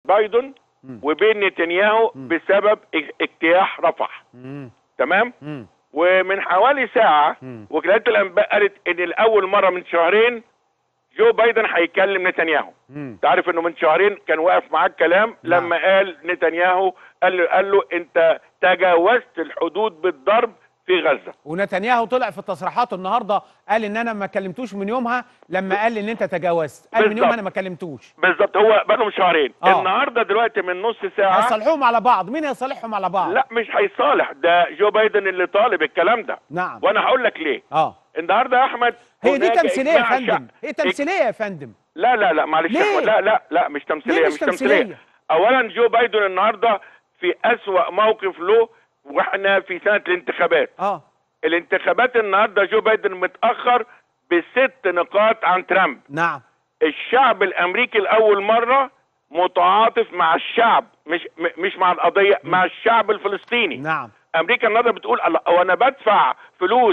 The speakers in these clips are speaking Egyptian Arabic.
بايدن وبين نتنياهو بسبب اج- اجتياح رفح مم. تمام مم. ومن حوالي ساعة مم. وكالات الأنباء قالت إن لأول مرة من شهرين جو بايدن هيكلم نتنياهو مم. تعرف إنه من شهرين كان واقف معاه الكلام نعم. لما قال نتنياهو قال له, قال له أنت تجاوزت الحدود بالضرب في غزة ونتنياهو طلع في تصريحاته النهارده قال ان انا ما كلمتوش من يومها لما قال ان انت تجاوزت قال من بالظبط. يومها انا ما كلمتوش بالظبط هو بقالهم شهرين آه. النهارده دلوقتي من نص ساعة هيصالحوهم على بعض مين هيصالحهم على بعض لا مش هيصالح ده جو بايدن اللي طالب الكلام ده نعم وانا هقول لك ليه اه النهارده يا احمد هي دي هناك تمثيليه يا إجماع فندم شعب- هي تمثيليه يا فندم لا لا لا معلش يا ليه؟ أحمد، لا لا لا مش تمثيليه ليه مش مش تمثيليه تمثيلية؟ اولا جو بايدن النهارده في اسوأ موقف له واحنا في سنه الانتخابات اه الانتخابات النهارده جو بايدن متاخر بست نقاط عن ترامب نعم الشعب الامريكي لاول مره متعاطف مع الشعب مش م- مش مع القضيه مع الشعب الفلسطيني نعم امريكا النهارده بتقول الله هو انا بدفع فلوس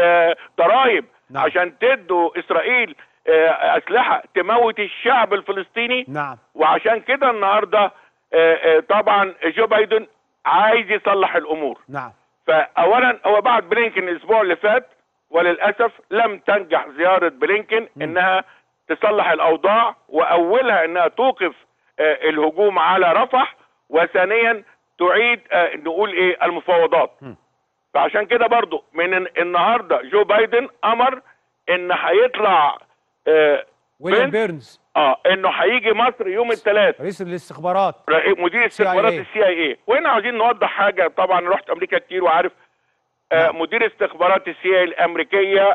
وضرائب نعم. عشان تدوا اسرائيل آه، اسلحه تموت الشعب الفلسطيني نعم وعشان كده النهارده آه، آه، طبعا جو بايدن عايز يصلح الامور نعم فاولا هو بعد بلينكن الاسبوع اللي فات وللاسف لم تنجح زياره بلينكن انها تصلح الاوضاع واولها انها توقف آه، الهجوم على رفح وثانيا تعيد آه، نقول ايه المفاوضات م. فعشان كده برضو من ال- النهارده جو بايدن امر ان هيطلع آه، ويليام بنت- بيرنز اه انه هيجي مصر يوم الثلاث رئيس الاستخبارات رئي- مدير استخبارات CIA. السي اي اي وهنا عاوزين نوضح حاجه طبعا رحت امريكا كتير وعارف آه نعم. مدير استخبارات السي اي الامريكيه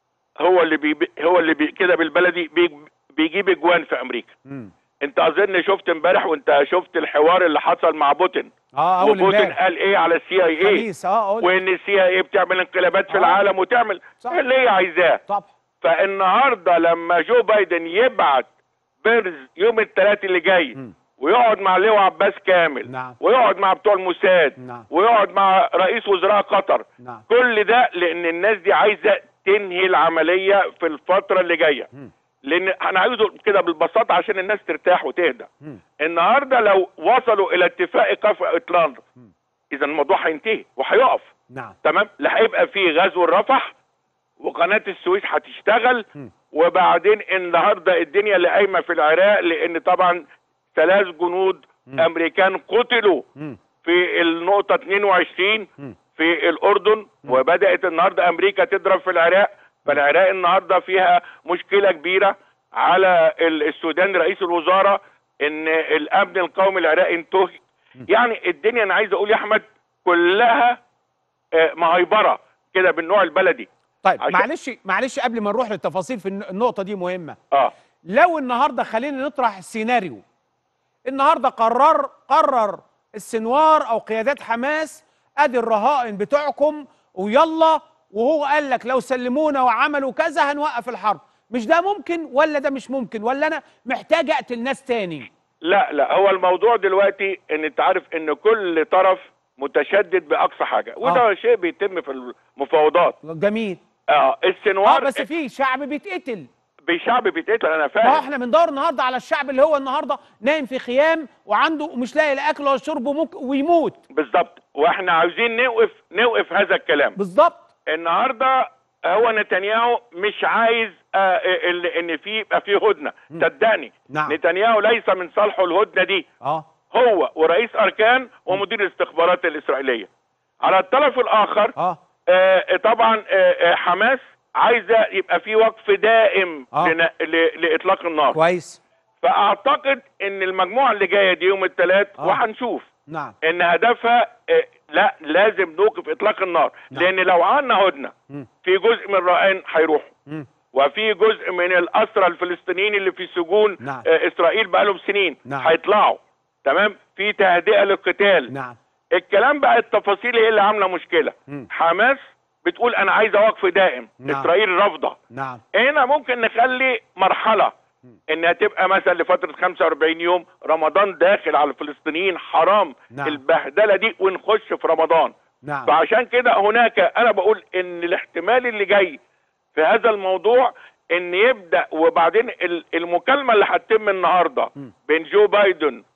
هو اللي بي هو اللي بي كده بالبلدي بي بيجيب اجوان في امريكا مم. انت اظن شفت امبارح وانت شفت الحوار اللي حصل مع بوتين اه اول وبوتين امبارح قال ايه على السي اي اي خميس اه قلت وان السي اي اي بتعمل انقلابات في آه. العالم وتعمل صح. اللي هي عايزاه طبعا فالنهارده لما جو بايدن يبعت بيرز يوم الثلاث اللي جاي مم. ويقعد مع لواء عباس كامل نعم. ويقعد مع بتوع الموساد نعم. ويقعد مع رئيس وزراء قطر نعم كل ده لان الناس دي عايزه تنهي العمليه في الفتره اللي جايه مم. لان انا عايزه كده بالبساطه عشان الناس ترتاح وتهدى مم. النهارده لو وصلوا الى اتفاق ايقاف اطلاق اذا الموضوع هينتهي وهيقف نعم تمام لا هيبقى فيه غزو الرفح وقناه السويس هتشتغل مم. وبعدين النهارده الدنيا اللي قايمه في العراق لان طبعا ثلاث جنود مم. امريكان قتلوا مم. في النقطه 22 مم. في الاردن وبدات النهارده امريكا تضرب في العراق فالعراق النهارده فيها مشكله كبيره على ال- السودان رئيس الوزراء ان الامن القومي العراقي انتهك يعني الدنيا انا عايز اقول يا احمد كلها آه، مهيبره كده بالنوع البلدي طيب عشان- معلش معلش قبل ما نروح للتفاصيل في الن- النقطه دي مهمه اه لو النهارده خلينا نطرح سيناريو النهارده قرر قرر السنوار او قيادات حماس ادي الرهائن بتوعكم ويلا وهو قال لك لو سلمونا وعملوا كذا هنوقف الحرب مش ده ممكن ولا ده مش ممكن ولا انا محتاج اقتل ناس تاني لا لا هو الموضوع دلوقتي ان انت عارف ان كل طرف متشدد باقصى حاجه وده آه. شيء بيتم في المفاوضات جميل اه اه السنوار بس في شعب بيتقتل بشعب بيتقتل انا ما هو فاهم احنا بندور النهارده على الشعب اللي هو النهارده نايم في خيام وعنده ومش لاقي لا اكل ولا شرب وممكن ويموت بالظبط واحنا عاوزين نوقف نوقف هذا الكلام بالظبط النهارده هو نتنياهو مش عايز آه ال- ان في يبقى في هدنه صدقني نعم. نتنياهو ليس من صالحه الهدنه دي اه هو ورئيس اركان ومدير الاستخبارات الاسرائيليه على الطرف الاخر اه آه طبعا آه آه، حماس عايزه يبقى في وقف دائم آه. لن- ل- لاطلاق النار كويس فاعتقد ان المجموعه اللي جايه دي يوم الثلاث آه. وهنشوف نعم ان هدفها آه، لا لازم نوقف اطلاق النار نعم. لان لو عملنا هدنه مم. في جزء من الرهائن هيروحوا مم. وفي جزء من الاسرى الفلسطينيين اللي في سجون نعم. آه، اسرائيل بقالهم سنين نعم. هيطلعوا تمام في تهدئه للقتال نعم الكلام بقى التفاصيل هي اللي عامله مشكله مم. حماس بتقول انا عايزه وقف دائم نعم. اسرائيل رافضه نعم هنا ممكن نخلي مرحله انها تبقى مثلا لفتره 45 يوم رمضان داخل على الفلسطينيين حرام نعم. البهدله دي ونخش في رمضان نعم فعشان كده هناك انا بقول ان الاحتمال اللي جاي في هذا الموضوع ان يبدا وبعدين ال- المكالمه اللي هتتم النهارده م. بين جو بايدن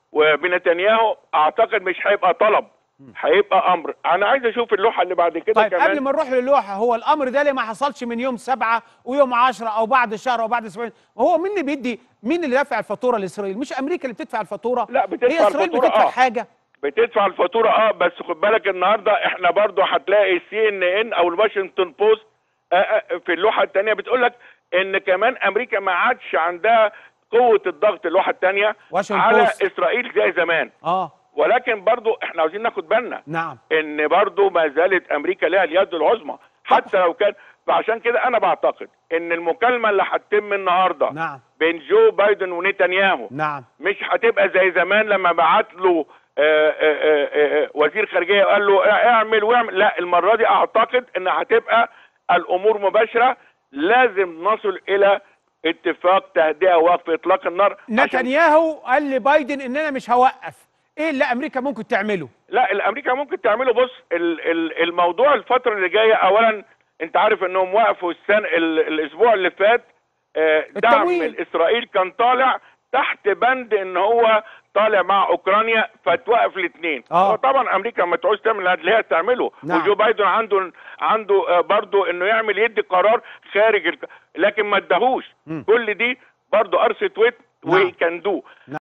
وبنتنياهو اعتقد مش هيبقى طلب هيبقى امر انا عايز اشوف اللوحه اللي بعد كده طيب كمان قبل ما نروح للوحه هو الامر ده ليه ما حصلش من يوم سبعة ويوم عشرة او بعد شهر او بعد اسبوعين هو مين اللي بيدي مين اللي دافع الفاتوره لاسرائيل مش امريكا اللي بتدفع الفاتوره لا، بتدفع هي اسرائيل الفاتورة، بتدفع آه. حاجه بتدفع الفاتوره اه بس خد بالك النهارده احنا برضو هتلاقي السي ان ان او الواشنطن بوست آه، آه، في اللوحه الثانيه بتقول لك ان كمان امريكا ما عادش عندها قوه الضغط اللوحه الثانيه واشنطن على بوست. اسرائيل زي زمان اه ولكن برضو احنا عاوزين ناخد بالنا نعم ان برضو ما زالت امريكا لها اليد العظمى حتى لو كان فعشان كده انا بعتقد ان المكالمه اللي هتتم النهارده نعم بين جو بايدن ونتنياهو نعم مش هتبقى زي زمان لما بعت له آه، آه، آه، آه، وزير خارجيه وقال له اعمل واعمل لا المره دي اعتقد ان هتبقى الامور مباشره لازم نصل الى اتفاق تهدئه ووقف اطلاق النار عشان نتنياهو قال لبايدن ان انا مش هوقف ايه اللي امريكا ممكن تعمله لا الامريكا ممكن تعمله بص ال- ال- الموضوع الفتره اللي جايه اولا انت عارف انهم وقفوا السنه ال- الاسبوع اللي فات آه، دعم التمويل. اسرائيل كان طالع تحت بند ان هو طالع مع اوكرانيا فتوقف الاثنين آه. طبعا امريكا ما تعوز تعمل اللي هي تعمله نعم. وجو بايدن عنده عنده آه، برضه انه يعمل يدي قرار خارج الك... لكن ما اداهوش مم. كل دي برضه قرصه ويت نعم. وي كان دو نعم.